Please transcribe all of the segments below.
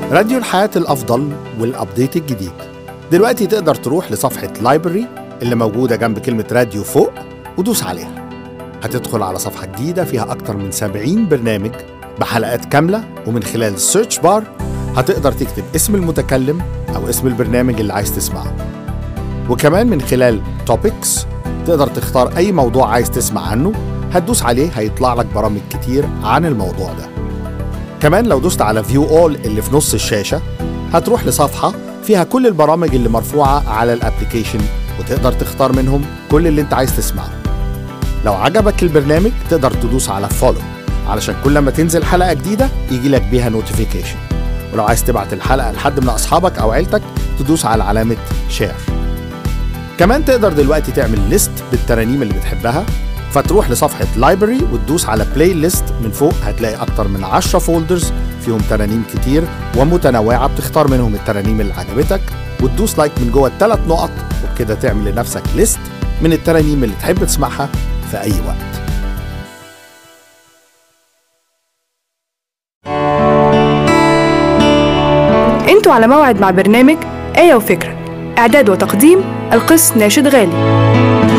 راديو الحياة الأفضل والأبديت الجديد دلوقتي تقدر تروح لصفحة لايبرري اللي موجودة جنب كلمة راديو فوق ودوس عليها هتدخل على صفحة جديدة فيها أكتر من 70 برنامج بحلقات كاملة ومن خلال السيرش بار هتقدر تكتب اسم المتكلم أو اسم البرنامج اللي عايز تسمعه وكمان من خلال توبكس تقدر تختار أي موضوع عايز تسمع عنه هتدوس عليه هيطلع لك برامج كتير عن الموضوع ده كمان لو دوست على فيو اول اللي في نص الشاشة هتروح لصفحة فيها كل البرامج اللي مرفوعة على الابليكيشن وتقدر تختار منهم كل اللي انت عايز تسمعه لو عجبك البرنامج تقدر تدوس على فولو علشان كل ما تنزل حلقة جديدة يجي لك بيها نوتيفيكيشن ولو عايز تبعت الحلقة لحد من أصحابك أو عيلتك تدوس على علامة شير كمان تقدر دلوقتي تعمل ليست بالترانيم اللي بتحبها فتروح لصفحة لايبرري وتدوس على بلاي ليست من فوق هتلاقي أكتر من 10 فولدرز فيهم ترانيم كتير ومتنوعة بتختار منهم الترانيم اللي عجبتك وتدوس لايك من جوه الثلاث نقط وبكده تعمل لنفسك ليست من الترانيم اللي تحب تسمعها في أي وقت انتوا على موعد مع برنامج آية وفكرة إعداد وتقديم القس ناشد غالي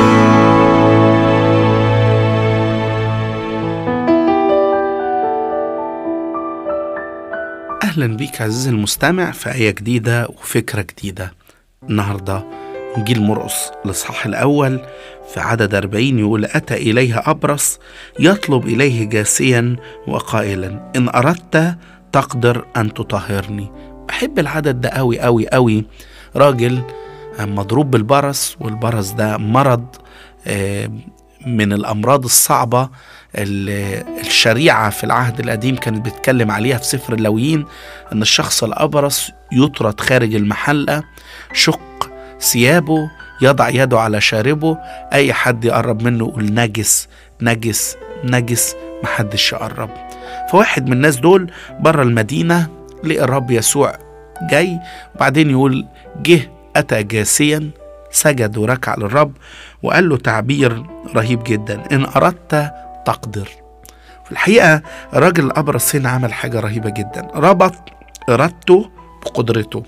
أهلا بيك عزيزي المستمع في آية جديدة وفكرة جديدة النهاردة إنجيل مرقس الإصحاح الأول في عدد أربعين يقول أتى إليه أبرص يطلب إليه جاسيا وقائلا إن أردت تقدر أن تطهرني بحب العدد ده أوي أوي أوي راجل مضروب بالبرص والبرص ده مرض آه، من الأمراض الصعبة اللي الشريعة في العهد القديم كانت بتتكلم عليها في سفر اللويين أن الشخص الأبرص يطرد خارج المحلة شق ثيابه يضع يده على شاربه أي حد يقرب منه يقول نجس نجس نجس محدش يقرب فواحد من الناس دول بره المدينة لقى الرب يسوع جاي وبعدين يقول جه أتى جاسيا سجد وركع للرب وقال له تعبير رهيب جدا إن أردت تقدر في الحقيقة الراجل الأبرص هنا عمل حاجة رهيبة جدا ربط إرادته بقدرته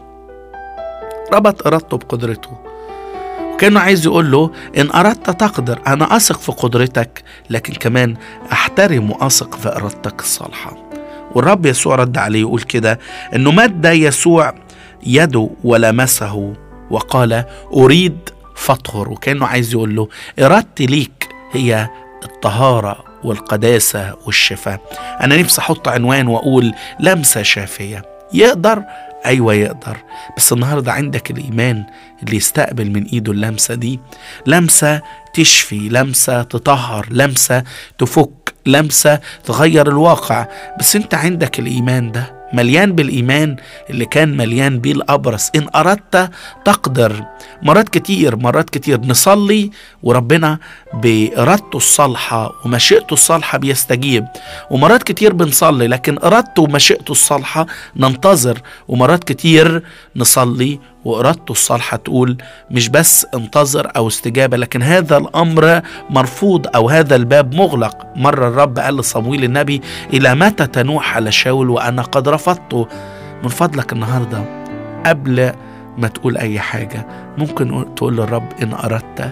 ربط إرادته بقدرته وكانه عايز يقول له إن أردت تقدر أنا أثق في قدرتك لكن كمان أحترم وأثق في إرادتك الصالحة والرب يسوع رد عليه يقول كده إنه مد يسوع يده ولمسه وقال أريد فاطهر وكانه عايز يقول له إرادتي ليك هي الطهارة والقداسة والشفاء أنا نفسي أحط عنوان وأقول لمسة شافية يقدر أيوة يقدر بس النهاردة عندك الإيمان اللي يستقبل من إيده اللمسة دي لمسة تشفي لمسة تطهر لمسة تفك لمسة تغير الواقع بس أنت عندك الإيمان ده مليان بالإيمان اللي كان مليان بيه الأبرص إن أردت تقدر مرات كتير مرات كتير نصلي وربنا بإرادته الصالحة ومشيئته الصالحة بيستجيب ومرات كتير بنصلي لكن إرادته ومشيئته الصالحة ننتظر ومرات كتير نصلي وإرادته الصالحة تقول مش بس انتظر أو استجابة لكن هذا الأمر مرفوض أو هذا الباب مغلق مرة الرب قال لصمويل النبي إلى متى تنوح على شاول وأنا قد رفضته من فضلك النهاردة قبل ما تقول أي حاجة ممكن تقول للرب إن أردت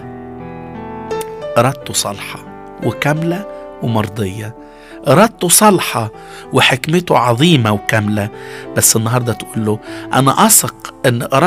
إرادته صالحة وكاملة ومرضية إرادته صالحة وحكمته عظيمة وكاملة بس النهاردة تقول له أنا أثق أن